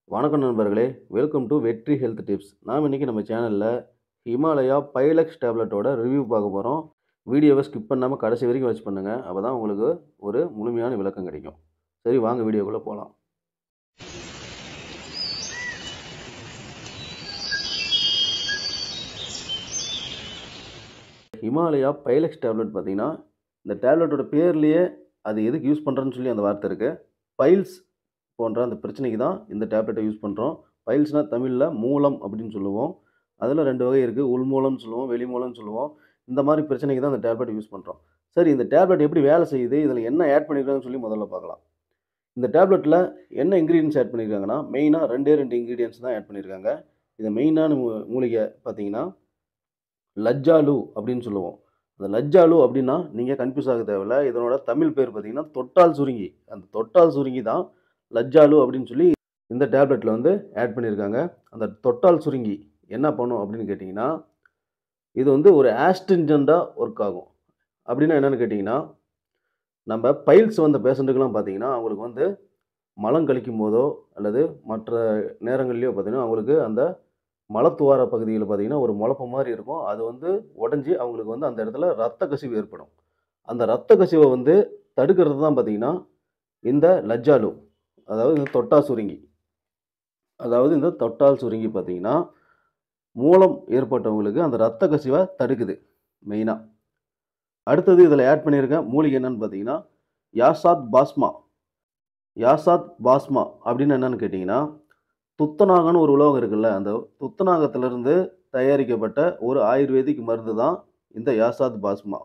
வணக்கம் நண்பர்களே welcome to Vetri health tips நாம் இன்றைக்கி நம்ம சேனலில் ஹிமாலயா பைலக்ஸ் டேப்லெட்டோட ரிவ்யூ பார்க்க போகிறோம் வீடியோவை ஸ்கிப் பண்ணாமல் கடைசி வரைக்கும் வாட்ச் பண்ணுங்கள் அப்போ தான் உங்களுக்கு ஒரு முழுமையான விளக்கம் கிடைக்கும் சரி வாங்க வீடியோக்குள்ளே போகலாம் ஹிமாலயா பைலக்ஸ் டேப்லெட் பார்த்தீங்கன்னா இந்த டேப்லெட்டோட பேர்லேயே அது எதுக்கு யூஸ் பண்ணுறேன்னு சொல்லி அந்த வார்த்தை இருக்குது பைல்ஸ் போன்ற அந்த பிரச்சனைக்கு தான் இந்த டேப்லெட்டை யூஸ் பண்ணுறோம் பைல்ஸ்னால் தமிழில் மூலம் அப்படின்னு சொல்லுவோம் அதில் ரெண்டு வகை இருக்குது உள்மூலம்னு சொல்லுவோம் வெளிமூலம்னு சொல்லுவோம் இந்த மாதிரி பிரச்சனைக்கு தான் இந்த டேப்லெட் யூஸ் பண்ணுறோம் சரி இந்த டேப்லெட் எப்படி வேலை செய்யுது இதில் என்ன ஆட் பண்ணியிருக்காங்கன்னு சொல்லி முதல்ல பார்க்கலாம் இந்த டேப்லெட்டில் என்ன இன்க்ரீடியன்ஸ் ஆட் பண்ணியிருக்காங்கன்னா மெயினாக ரெண்டே ரெண்டு இன்க்ரீடியன்ஸ் தான் ஆட் பண்ணியிருக்காங்க இது மெயினான மூ மூலிகை பார்த்தீங்கன்னா லஜ்ஜாலு அப்படின்னு சொல்லுவோம் அந்த லஜ்ஜாலு அப்படின்னா நீங்கள் கன்ஃபியூஸ் ஆக தேவையில்ல இதனோட தமிழ் பேர் பார்த்தீங்கன்னா தொட்டால் சுருங்கி அந்த தொட்டால் சுருங்கி தான் லஜ்ஜாலு அப்படின்னு சொல்லி இந்த டேப்லெட்டில் வந்து ஆட் பண்ணியிருக்காங்க அந்த தொட்டால் சுருங்கி என்ன பண்ணும் அப்படின்னு கேட்டிங்கன்னா இது வந்து ஒரு ஆஸ்டின்ஜெண்ட்டாக ஒர்க் ஆகும் அப்படின்னா என்னென்னு கேட்டிங்கன்னா நம்ம பைல்ஸ் வந்த பேஷண்ட்டுக்கெலாம் பார்த்தீங்கன்னா அவங்களுக்கு வந்து மலம் கழிக்கும் போதோ அல்லது மற்ற நேரங்கள்லையோ பார்த்தீங்கன்னா அவங்களுக்கு அந்த மலத்துவார பகுதியில் பார்த்தீங்கன்னா ஒரு முளப்பு மாதிரி இருக்கும் அது வந்து உடஞ்சி அவங்களுக்கு வந்து அந்த இடத்துல ரத்த கசிவு ஏற்படும் அந்த ரத்த கசிவை வந்து தடுக்கிறது தான் பார்த்தீங்கன்னா இந்த லஜ்ஜாலு அதாவது இந்த தொட்டா சுருங்கி அதாவது இந்த தொட்டால் சுருங்கி பார்த்தீங்கன்னா மூலம் ஏற்பட்டவங்களுக்கு அந்த ரத்த கசிவை தடுக்குது மெயினாக அடுத்தது இதில் ஆட் பண்ணியிருக்க மூலிகை என்னன்னு பார்த்தீங்கன்னா யாசாத் பாஸ்மா யாசாத் பாஸ்மா அப்படின்னு என்னன்னு கேட்டிங்கன்னா துத்தநாகன்னு ஒரு உலோகம் இருக்குல்ல அந்த துத்தநாகத்திலிருந்து தயாரிக்கப்பட்ட ஒரு ஆயுர்வேதிக் மருந்து தான் இந்த யாசாத் பாஸ்மா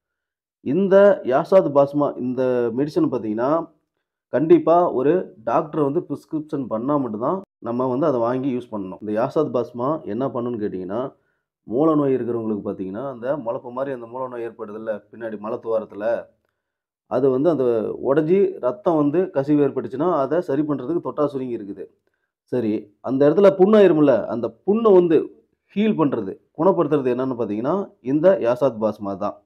இந்த யாசாத் பாஸ்மா இந்த மெடிசன் பார்த்தீங்கன்னா கண்டிப்பாக ஒரு டாக்டர் வந்து ப்ரிஸ்கிரிப்ஷன் பண்ணால் மட்டும்தான் நம்ம வந்து அதை வாங்கி யூஸ் பண்ணணும் இந்த யாசாத் பாஸ்மா என்ன பண்ணுன்னு கேட்டிங்கன்னா மூல நோய் இருக்கிறவங்களுக்கு பார்த்தீங்கன்னா அந்த முளப்பு மாதிரி அந்த மூல நோய் ஏற்படுதில்ல பின்னாடி மலத்துவாரத்தில் அது வந்து அந்த உடஞ்சி ரத்தம் வந்து கசிவு ஏற்பட்டுச்சுன்னா அதை சரி பண்ணுறதுக்கு தொட்டா சுருங்கி இருக்குது சரி அந்த இடத்துல புண்ணாயிரும்ல அந்த புண்ணை வந்து ஹீல் பண்ணுறது குணப்படுத்துறது என்னன்னு பார்த்தீங்கன்னா இந்த யாசாத் பாஸ்மா தான்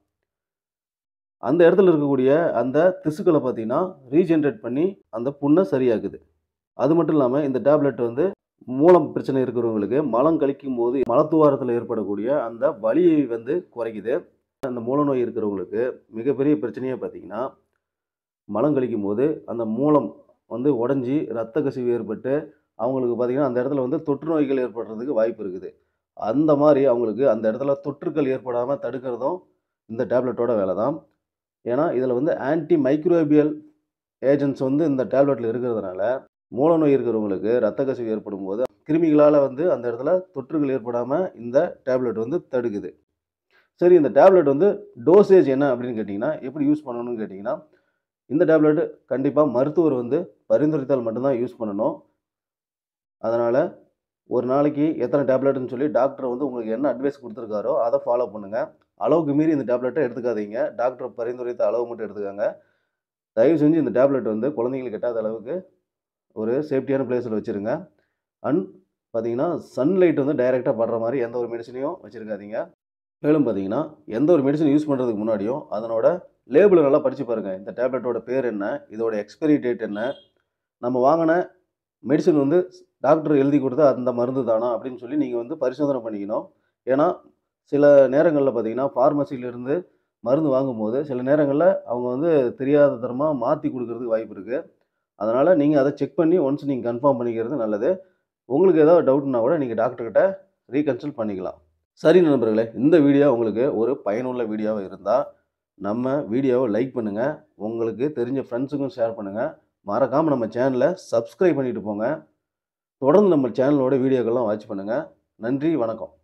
அந்த இடத்துல இருக்கக்கூடிய அந்த திசுக்களை பார்த்தீங்கன்னா ரீஜென்ரேட் பண்ணி அந்த புண்ணை சரியாக்குது அது மட்டும் இல்லாமல் இந்த டேப்லெட் வந்து மூலம் பிரச்சனை இருக்கிறவங்களுக்கு மலம் கழிக்கும் போது மலத்துவாரத்தில் ஏற்படக்கூடிய அந்த வலியை வந்து குறைக்குது அந்த மூல நோய் இருக்கிறவங்களுக்கு மிகப்பெரிய பிரச்சனையே பார்த்தீங்கன்னா மலம் கழிக்கும் போது அந்த மூலம் வந்து உடஞ்சி ரத்த கசிவு ஏற்பட்டு அவங்களுக்கு பார்த்திங்கன்னா அந்த இடத்துல வந்து தொற்று நோய்கள் ஏற்படுறதுக்கு வாய்ப்பு இருக்குது அந்த மாதிரி அவங்களுக்கு அந்த இடத்துல தொற்றுக்கள் ஏற்படாமல் தடுக்கிறதும் இந்த டேப்லெட்டோட வேலை தான் ஏன்னா இதில் வந்து ஆன்டி மைக்ரோபியல் ஏஜென்ட்ஸ் வந்து இந்த டேப்லெட்டில் இருக்கிறதுனால மூல நோய் இருக்கிறவங்களுக்கு ரத்த கசிவு ஏற்படும் போது கிருமிகளால் வந்து அந்த இடத்துல தொற்றுகள் ஏற்படாமல் இந்த டேப்லெட் வந்து தடுக்குது சரி இந்த டேப்லெட் வந்து டோசேஜ் என்ன அப்படின்னு கேட்டிங்கன்னா எப்படி யூஸ் பண்ணணும்னு கேட்டிங்கன்னா இந்த டேப்லெட் கண்டிப்பாக மருத்துவர் வந்து பரிந்துரைத்தால் மட்டும்தான் யூஸ் பண்ணணும் அதனால் ஒரு நாளைக்கு எத்தனை டேப்லெட்னு சொல்லி டாக்டர் வந்து உங்களுக்கு என்ன அட்வைஸ் கொடுத்துருக்காரோ அதை ஃபாலோ பண்ணுங்கள் அளவுக்கு மீறி இந்த டேப்லெட்டை எடுத்துக்காதீங்க டாக்டர் பரிந்துரைத்த அளவு மட்டும் எடுத்துக்காங்க தயவு செஞ்சு இந்த டேப்லெட் வந்து குழந்தைங்களுக்கு எட்டாத அளவுக்கு ஒரு சேஃப்டியான பிளேஸில் வச்சுருங்க அண்ட் பார்த்தீங்கன்னா சன்லைட் வந்து டைரெக்டாக படுற மாதிரி எந்த ஒரு மெடிசனையும் வச்சுருக்காதீங்க மேலும் பார்த்தீங்கன்னா எந்த ஒரு மெடிசன் யூஸ் பண்ணுறதுக்கு முன்னாடியும் அதனோட லேபிளை நல்லா படித்து பாருங்கள் இந்த டேப்லெட்டோட பேர் என்ன இதோட எக்ஸ்பைரி டேட் என்ன நம்ம வாங்கின மெடிசன் வந்து டாக்டர் எழுதி கொடுத்த அந்த மருந்து தானா அப்படின்னு சொல்லி நீங்கள் வந்து பரிசோதனை பண்ணிக்கணும் ஏன்னா சில நேரங்களில் பார்த்தீங்கன்னா ஃபார்மசியிலேருந்து மருந்து வாங்கும்போது சில நேரங்களில் அவங்க வந்து தெரியாத தரமாக மாற்றி கொடுக்கறதுக்கு வாய்ப்பு இருக்குது அதனால் நீங்கள் அதை செக் பண்ணி ஒன்ஸ் நீங்கள் கன்ஃபார்ம் பண்ணிக்கிறது நல்லது உங்களுக்கு ஏதாவது டவுட்னா கூட நீங்கள் டாக்டர்கிட்ட ரீகன்சல்ட் பண்ணிக்கலாம் சரி நண்பர்களே இந்த வீடியோ உங்களுக்கு ஒரு பயனுள்ள வீடியோவாக இருந்தால் நம்ம வீடியோவை லைக் பண்ணுங்கள் உங்களுக்கு தெரிஞ்ச ஃப்ரெண்ட்ஸுக்கும் ஷேர் பண்ணுங்கள் மறக்காமல் நம்ம சேனலை சப்ஸ்கிரைப் பண்ணிட்டு போங்க தொடர்ந்து நம்ம சேனலோட வீடியோக்கள்லாம் வாட்ச் பண்ணுங்கள் நன்றி வணக்கம்